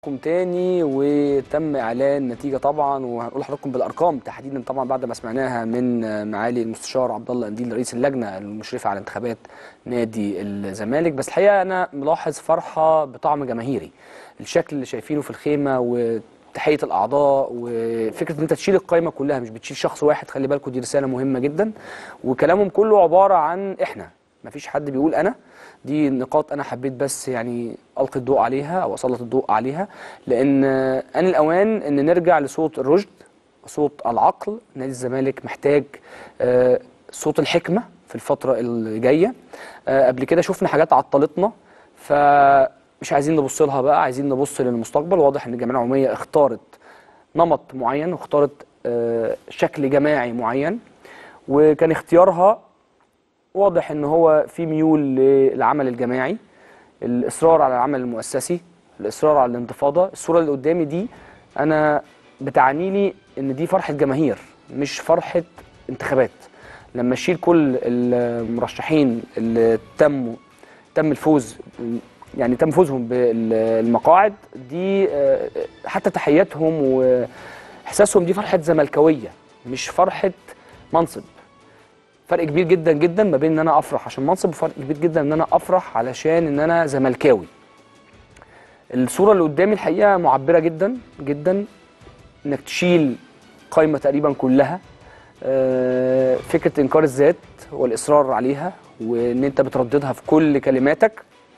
حضراتكم تاني وتم اعلان نتيجه طبعا وهنقول لحضراتكم بالارقام تحديدا طبعا بعد ما سمعناها من معالي المستشار عبد الله انديل رئيس اللجنه المشرفه على انتخابات نادي الزمالك بس الحقيقه انا ملاحظ فرحه بطعم جماهيري الشكل اللي شايفينه في الخيمه وتحيه الاعضاء وفكره ان انت تشيل القائمه كلها مش بتشيل شخص واحد خلي بالكم دي رساله مهمه جدا وكلامهم كله عباره عن احنا مفيش حد بيقول انا دي نقاط انا حبيت بس يعني القي الضوء عليها او اسلط الضوء عليها لان ان الاوان ان نرجع لصوت الرشد صوت العقل نادي الزمالك محتاج آه، صوت الحكمه في الفتره اللي جايه آه، قبل كده شفنا حاجات عطلتنا فمش عايزين نبص لها بقى عايزين نبص للمستقبل واضح ان الجمعيه العموميه اختارت نمط معين واختارت آه، شكل جماعي معين وكان اختيارها واضح ان هو في ميول للعمل الجماعي الاصرار على العمل المؤسسي الاصرار على الانتفاضه الصوره اللي قدامي دي انا بتعني لي ان دي فرحه جماهير مش فرحه انتخابات لما اشيل كل المرشحين اللي تموا تم الفوز يعني تم فوزهم بالمقاعد دي آه، حتى تحياتهم واحساسهم دي فرحه زملكاويه مش فرحه منصب فرق كبير جدا جدا ما بين ان انا افرح عشان منصب وفرق كبير جدا ان انا افرح علشان ان انا زملكاوي الصوره اللي قدامي الحقيقه معبره جدا جدا انك تشيل قائمه تقريبا كلها آه، فكره انكار الذات والاصرار عليها وان انت بترددها في كل كلماتك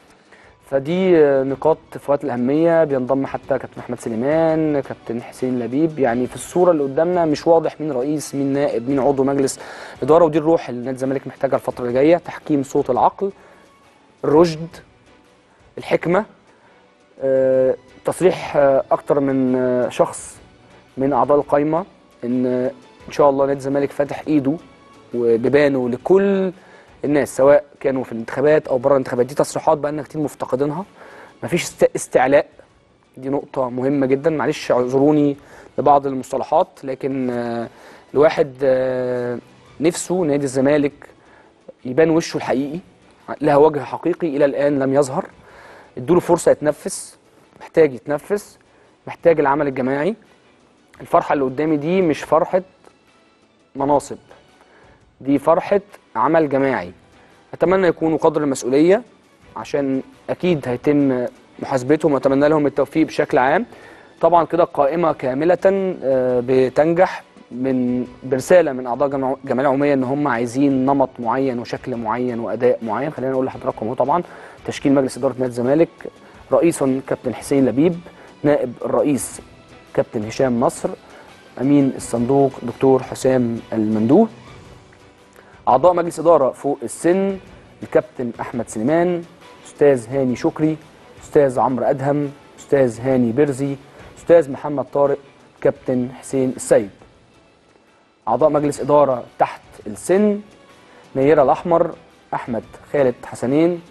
فدي آه، نقاط في غايه الاهميه بينضم حتى كابتن احمد سليمان كابتن حسين لبيب يعني في الصوره اللي قدامنا مش واضح مين رئيس مين نائب مين عضو مجلس اداره ودي الروح اللي نادي الزمالك محتاجها الفتره اللي جايه تحكيم صوت العقل الرشد الحكمه آه، تصريح آه، اكتر من آه، شخص من اعضاء القايمه ان آه، ان شاء الله نادي الزمالك فاتح ايده وبيبانه لكل الناس سواء كانوا في الانتخابات او بره الانتخابات دي تصريحات بقى لنا كتير مفتقدينها مفيش است- استعلاء دي نقطة مهمة جدا معلش اعذروني لبعض المصطلحات لكن آه، الواحد آه، نفسه نادي الزمالك يبان وشه الحقيقي لها وجه حقيقي الى الان لم يظهر ادوله فرصة يتنفس محتاج يتنفس محتاج العمل الجماعي الفرحة اللي قدامي دي مش فرحة مناصب دي فرحة عمل جماعي أتمنى يكونوا قدر المسؤولية عشان أكيد هيتم محاسبتهم وأتمنى لهم التوفيق بشكل عام طبعا كده قائمة كاملة آه، بتنجح من برسالة من أعضاء جمع- الجمعية العمومية إن هم عايزين نمط معين وشكل معين وأداء معين خلينا نقول لحضراتكم هو طبعا تشكيل مجلس إدارة نادي الزمالك رئيس كابتن حسين لبيب نائب الرئيس كابتن هشام نصر أمين الصندوق دكتور حسام المندوه أعضاء مجلس إدارة فوق السن الكابتن أحمد سليمان أستاذ هاني شكري أستاذ عمرو أدهم أستاذ هاني برزي أستاذ محمد طارق كابتن حسين السيد أعضاء مجلس إدارة تحت السن نيرة الأحمر أحمد خالد حسنين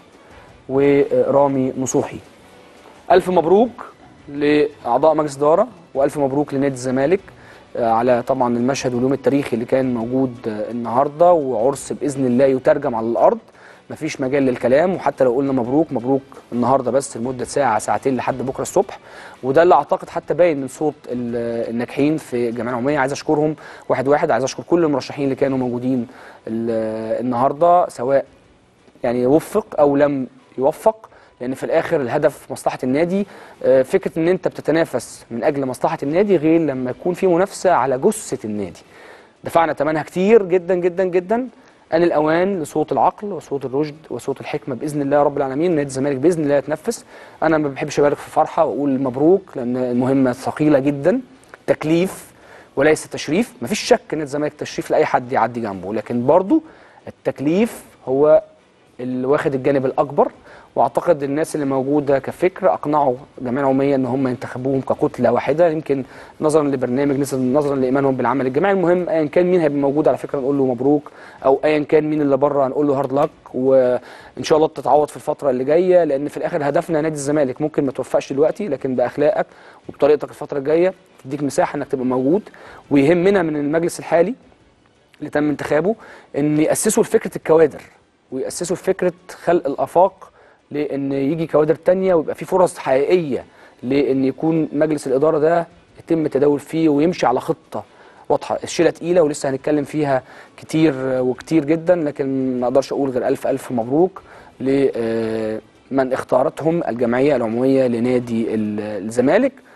ورامي نصوحي ألف مبروك لأعضاء مجلس إدارة وألف مبروك لنادي الزمالك آه، على طبعا المشهد واليوم التاريخي اللي كان موجود آه، النهارده وعرس باذن الله يترجم على الارض مفيش مجال للكلام وحتى لو قلنا مبروك مبروك النهارده بس لمده ساعه ساعتين لحد بكره الصبح وده اللي اعتقد حتى باين من صوت ال- الناجحين في الجمعيه العموميه عايز اشكرهم واحد واحد عايز اشكر كل المرشحين اللي كانوا موجودين ال- النهارده سواء يعني وفق او لم يوفق لان في الاخر الهدف مصلحه النادي آه، فكره ان انت بتتنافس من اجل مصلحه النادي غير لما يكون في منافسه على جثه النادي دفعنا ثمنها كتير جدا جدا جدا ان الاوان لصوت العقل وصوت الرشد وصوت الحكمه باذن الله رب العالمين نادي الزمالك باذن الله يتنفس انا ما بحبش ابالغ في فرحه واقول مبروك لان المهمه ثقيله جدا تكليف وليس تشريف مفيش شك ان الزمالك تشريف لاي حد يعدي جنبه لكن برضو التكليف هو اللي واخد الجانب الاكبر واعتقد الناس اللي موجوده كفكر اقنعوا الجمعيه العموميه ان هم ينتخبوهم ككتله واحده يمكن نظرا لبرنامج نظرا نظرا لايمانهم بالعمل الجماعي المهم ايا كان مين هيبقى موجود على فكره نقول له مبروك او ايا كان مين اللي بره هنقول له هارد لك وان شاء الله تتعوض في الفتره اللي جايه لان في الاخر هدفنا نادي الزمالك ممكن ما توفقش دلوقتي لكن باخلاقك وبطريقتك الفتره الجايه تديك مساحه انك تبقى موجود ويهمنا من المجلس الحالي اللي تم انتخابه ان ياسسوا لفكره الكوادر وياسسوا لفكره خلق الافاق لان يجي كوادر تانية ويبقى في فرص حقيقيه لان يكون مجلس الاداره ده يتم التداول فيه ويمشي على خطه واضحه الشيله تقيله ولسه هنتكلم فيها كتير وكتير جدا لكن ما اقدرش اقول غير الف الف مبروك لمن اختارتهم الجمعيه العموميه لنادي الزمالك